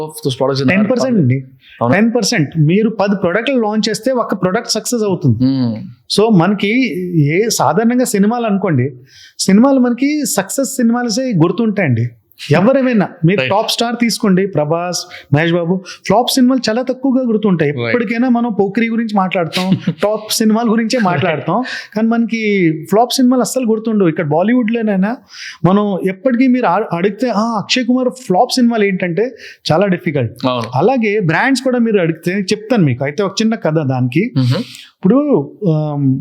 products in ten our percent అండి అవునా? Ten percent మీరు పది ప్రొడక్ట్లు లాంచ్ చేస్తే ఒక ప్రొడక్ట్ సక్సెస్ అవుతుంది Hmm. సో మనకి ఏ సాధారణంగా సినిమాలు అనుకోండి సినిమాలు మనకి సక్సెస్ సినిమాలసే గుర్తుంటాయండి ఎవరేమైనా మీరు Right. టాప్ స్టార్ తీసుకోండి ప్రభాస్ మహేష్ బాబు ఫ్లాప్ సినిమాలు చాలా తక్కువగా గుర్తుంటాయి Right. ఎప్పటికైనా మనం పోక్రీ గురించి మాట్లాడతాం టాప్ సినిమాల గురించే మాట్లాడతాం కానీ మనకి ఫ్లాప్ సినిమాలు అస్సలు గుర్తుండవు ఇక్కడ బాలీవుడ్లోనైనా మనం ఎప్పటికీ మీరు అ- అడిగితే "ఆ, అక్షయ్ కుమార్ ఫ్లాప్ సినిమాలు ఏంటంటే చాలా డిఫికల్ట్ అవును అలాగే బ్రాండ్స్ కూడా మీరు అడిగితే చెప్తాను మీకు అయితే ఒక చిన్న కథ దానికి Mhm. ఇప్పుడు ఆమ్,